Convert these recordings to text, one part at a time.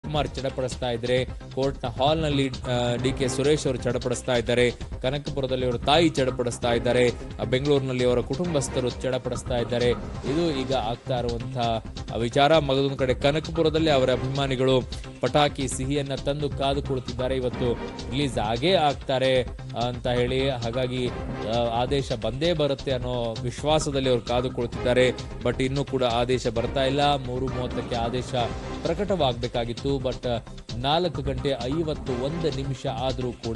ಶಿವಕುಮಾರ್ ಚಡಪಡಿಸ್ತಾ ಇದ್ದಾರೆ ಕೋರ್ಟ್ನ ಹಾಲ್ನಲ್ಲಿ ಡಿ ಕೆ ಸುರೇಶ್ ಅವರು ಚಡಪಡಿಸ್ತಾ ಇದ್ದಾರೆ ಕನಕಪುರದಲ್ಲಿ ಅವರ ತಾಯಿ ಚಡಪಡಿಸ್ತಾ ಇದ್ದಾರೆ ಆ, ಬೆಂಗಳೂರಿನಲ್ಲಿ ಅವರ ಕುಟುಂಬಸ್ಥರು ಚಡಪಡಿಸ್ತಾ ಇದ್ದಾರೆ ಇದು ಈಗ ಆಗ್ತಾ ಇರುವಂತಹ ವಿಚಾರ ಮಗದೊಂದು ಕಡೆ ಕನಕಪುರದಲ್ಲಿ ಅವರ ಅಭಿಮಾನಿಗಳು ಪಟಾಕಿ ಸಿಹಿಯನ್ನ ತಂದು ಕಾದು ಕುಳಿತಿದ್ದಾರೆ ಇವತ್ತು ರಿಲೀಸ್ ಆಗೇ ಆಗ್ತಾರೆ ಅಂತ ಹೇಳಿ ಹಾಗಾಗಿ ಆ, ಆದೇಶ ಬಂದೇ ಬರುತ್ತೆ ಅನ್ನೋ ವಿಶ್ವಾಸದಲ್ಲಿ ಅವರು ಕಾದು ಕುಳಿತಿದ್ದಾರೆ ಬಟ್ ಇನ್ನೂ ಕೂಡ ಆದೇಶ ಬರ್ತಾ ಇಲ್ಲ ಮೂರು ಮೂವತ್ತಕ್ಕೆ ಆದೇಶ ಪ್ರಕಟವಾಗಬೇಕಾಗಿತ್ತು ಬಟ್ ನಾಲ್ಕು ಗಂಟೆ ಐವತ್ತು ಒಂದು ನಿಮಿಷ ಆದರೂ ಕೂಡ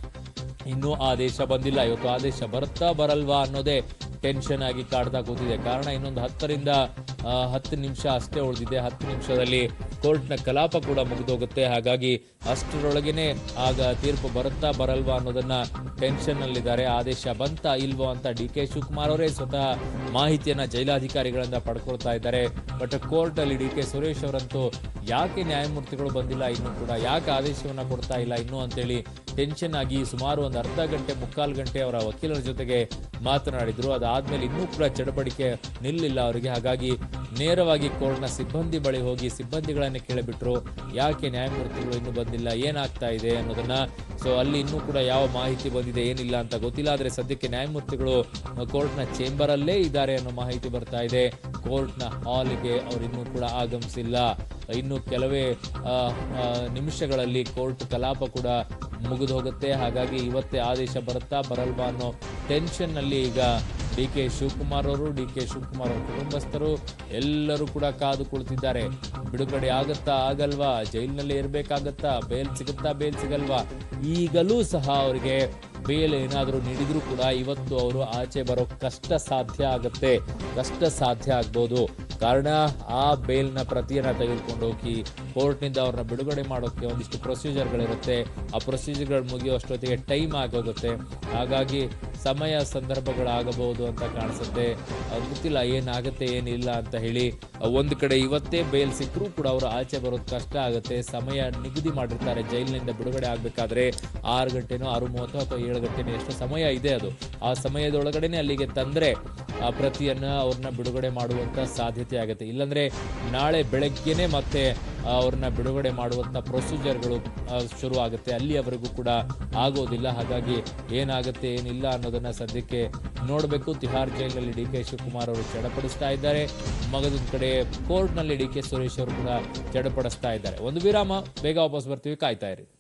ಇನ್ನೂ ಆದೇಶ ಬಂದಿಲ್ಲ ಇವತ್ತು ಆದೇಶ ಬರುತ್ತಾ ಬರಲ್ವಾ ಅನ್ನೋದೇ ಟೆನ್ಷನ್ ಆಗಿ ಕಾಡ್ತಾ ಕೂತಿದೆ ಕಾರಣ ಇನ್ನೊಂದು ಹತ್ತರಿಂದ ಆ, ಹತ್ತು ನಿಮಿಷ ಅಷ್ಟೇ ಉಳಿದಿದೆ ಹತ್ತು ನಿಮಿಷದಲ್ಲಿ ಕೋರ್ಟ್ನ ಕಲಾಪ ಕೂಡ ಮುಗಿದೋಗುತ್ತೆ ಹಾಗಾಗಿ ಅಷ್ಟರೊಳಗೇನೆ ಆಗ ತೀರ್ಪು ಬರುತ್ತಾ ಬರಲ್ವಾ ಅನ್ನೋದನ್ನ ಟೆನ್ಷನ್ ನಲ್ಲಿದ್ದಾರೆ ಆದೇಶ ಬಂತಾ ಇಲ್ವೋ ಅಂತ ಡಿ ಕೆ ಶಿವಕುಮಾರ್ ಅವರೇ ಸ್ವತಃ ಮಾಹಿತಿಯನ್ನ ಜೈಲಾಧಿಕಾರಿಗಳಿಂದ ಪಡ್ಕೊಳ್ತಾ ಇದ್ದಾರೆ ಬಟ್ ಕೋರ್ಟ್ ಅಲ್ಲಿ ಡಿ ಕೆ ಸುರೇಶ್ ಅವರಂತೂ ಯಾಕೆ ನ್ಯಾಯಮೂರ್ತಿಗಳು ಬಂದಿಲ್ಲ ಇನ್ನು ಕೂಡ ಯಾಕೆ ಆದೇಶವನ್ನ ಕೊಡ್ತಾ ಇಲ್ಲ ಇನ್ನು ಅಂತೇಳಿ ಟೆನ್ಷನ್ ಆಗಿ ಸುಮಾರು ಒಂದು ಅರ್ಧ ಗಂಟೆ ಮುಕ್ಕಾಲು ಗಂಟೆ ಅವರ ವಕೀಲರ ಜೊತೆಗೆ ಮಾತನಾಡಿದ್ರು ಅದಾದ್ಮೇಲೆ ಇನ್ನೂ ಕೂಡ ಚಡಪಡಿಕೆ ನಿಲ್ಲಿಲ್ಲ ಅವರಿಗೆ ಹಾಗಾಗಿ ನೇರವಾಗಿ ಕೋರ್ಟ್ನ ಸಿಬ್ಬಂದಿ ಬಳಿ ಹೋಗಿ ಸಿಬ್ಬಂದಿಗಳನ್ನ ಕೇಳಿಬಿಟ್ರು ಯಾಕೆ ನ್ಯಾಯಮೂರ್ತಿಗಳು ಇನ್ನೂ ಬಂದಿಲ್ಲ ಏನಾಗ್ತಾ ಇದೆ ಅನ್ನೋದನ್ನ ಸೊ ಅಲ್ಲಿ ಇನ್ನೂ ಕೂಡ ಯಾವ ಮಾಹಿತಿ ಬಂದಿದೆ ಏನಿಲ್ಲ ಅಂತ ಗೊತ್ತಿಲ್ಲ ಆದ್ರೆ ಸದ್ಯಕ್ಕೆ ನ್ಯಾಯಮೂರ್ತಿಗಳು ಕೋರ್ಟ್ನ ಚೇಂಬರ್ ಅಲ್ಲೇ ಇದ್ದಾರೆ ಅನ್ನೋ ಮಾಹಿತಿ ಬರ್ತಾ ಇದೆ ಕೋರ್ಟ್ನ ಹಾಲ್ಗೆ ಅವ್ರು ಇನ್ನೂ ಕೂಡ ಆಗಮಿಸಿಲ್ಲ ಇನ್ನು ಕೆಲವೇ ಆ, ಆ, ನಿಮಿಷಗಳಲ್ಲಿ ಕೋರ್ಟ್ ಕಲಾಪ ಕೂಡ ಮುಗಿದು ಹೋಗುತ್ತೆ ಹಾಗಾಗಿ ಇವತ್ತೇ ಆದೇಶ ಬರುತ್ತಾ ಬರಲ್ವಾ ಅನ್ನೋ ಟೆನ್ಷನ್ ನಲ್ಲಿ ಈಗ ಡಿ ಕೆ ಶಿವಕುಮಾರ್ ಅವರು ಡಿ ಕೆ ಶಿವಕುಮಾರ್ ಅವರ ಕುಟುಂಬಸ್ಥರು ಎಲ್ಲರೂ ಕೂಡ ಕಾದು ಕುಳಿತಿದ್ದಾರೆ ಬಿಡುಗಡೆ ಆಗತ್ತಾ ಆಗಲ್ವಾ ಜೈಲಿನಲ್ಲಿ ಇರ್ಬೇಕಾಗತ್ತಾ ಬೇಲ್ ಸಿಗುತ್ತಾ ಬೇಲ್ ಸಿಗಲ್ವಾ ಈಗಲೂ ಸಹ ಅವರಿಗೆ ಬೇಲ್ ಏನಾದರೂ ನೀಡಿದ್ರು ಕೂಡ ಇವತ್ತು ಅವರು ಆಚೆ ಬರೋ ಕಷ್ಟ ಸಾಧ್ಯ ಆಗುತ್ತೆ ಕಷ್ಟ ಸಾಧ್ಯ ಆಗ್ಬೋದು ಕಾರಣ ಆ ಬೇಲ್ನ ಪ್ರತಿಯನ್ನ ತೆಗೆದುಕೊಂಡು ಹೋಗಿ ಕೋರ್ಟ್ನಿಂದ ಅವ್ರನ್ನ ಬಿಡುಗಡೆ ಮಾಡೋಕೆ ಒಂದಿಷ್ಟು ಪ್ರೊಸೀಜರ್ಗಳಿರುತ್ತೆ ಆ ಪ್ರೊಸೀಜರ್ಗಳು ಮುಗಿಯುವಷ್ಟೊತ್ತಿಗೆ ಟೈಮ್ ಆಗೋಗುತ್ತೆ ಹಾಗಾಗಿ ಸಮಯ ಸಂದರ್ಭಗಳಾಗಬಹುದು ಅಂತ ಕಾಣಿಸುತ್ತೆ ಅದ್ ಗೊತ್ತಿಲ್ಲ ಏನಾಗುತ್ತೆ ಏನಿಲ್ಲ ಅಂತ ಹೇಳಿ ಒಂದು ಕಡೆ ಇವತ್ತೇ ಬೇಲ್ ಸಿಕ್ಕರೂ ಕೂಡ ಅವರು ಆಚೆ ಬರೋದು ಕಷ್ಟ ಆಗುತ್ತೆ ಸಮಯ ನಿಗದಿ ಮಾಡಿರ್ತಾರೆ ಜೈಲಿನಿಂದ ಬಿಡುಗಡೆ ಆಗ್ಬೇಕಾದ್ರೆ ಆರು ಗಂಟೆನೋ ಆರು ಮೂವತ್ತು ಅಥವಾ ಏಳು ಗಂಟೆನೋ ಎಷ್ಟು ಸಮಯ ಇದೆ ಅದು ಆ ಸಮಯದೊಳಗಡೆನೆ ಅಲ್ಲಿಗೆ ತಂದ್ರೆ ಆ ಪ್ರತಿಯನ್ನ ಅವ್ರನ್ನ ಬಿಡುಗಡೆ ಮಾಡುವಂತ ಸಾಧ್ಯತೆ ಆಗುತ್ತೆ ಇಲ್ಲಾಂದ್ರೆ ನಾಳೆ ಬೆಳಗ್ಗೆನೆ ಮತ್ತೆ ಅವ್ರನ್ನ ಬಿಡುಗಡೆ ಮಾಡುವಂತ ಪ್ರೊಸೀಜರ್ಗಳು ಶುರು ಆಗುತ್ತೆ ಅಲ್ಲಿಯವರೆಗೂ ಕೂಡ ಆಗೋದಿಲ್ಲ ಹಾಗಾಗಿ ಏನಾಗುತ್ತೆ ಏನಿಲ್ಲ ಅನ್ನೋದನ್ನ ಸದ್ಯಕ್ಕೆ ನೋಡಬೇಕು ತಿಹಾರ್ ಜೈಲಿನಲ್ಲಿ ಡಿ ಕೆ ಶಿವಕುಮಾರ್ ಅವರು ಚಡಪಡಿಸ್ತಾ ಇದ್ದಾರೆ ಮಗದೊಂದು ಕಡೆ ಕೋರ್ಟ್ನಲ್ಲಿ ಡಿ ಕೆ ಸುರೇಶ್ ಅವರು ಕೂಡ ಚಡಪಡಿಸ್ತಾ ಇದ್ದಾರೆ ಒಂದು ವಿರಾಮ ಬೇಗ ವಾಪಸ್ ಬರ್ತೀವಿ ಕಾಯ್ತಾ ಇರಿ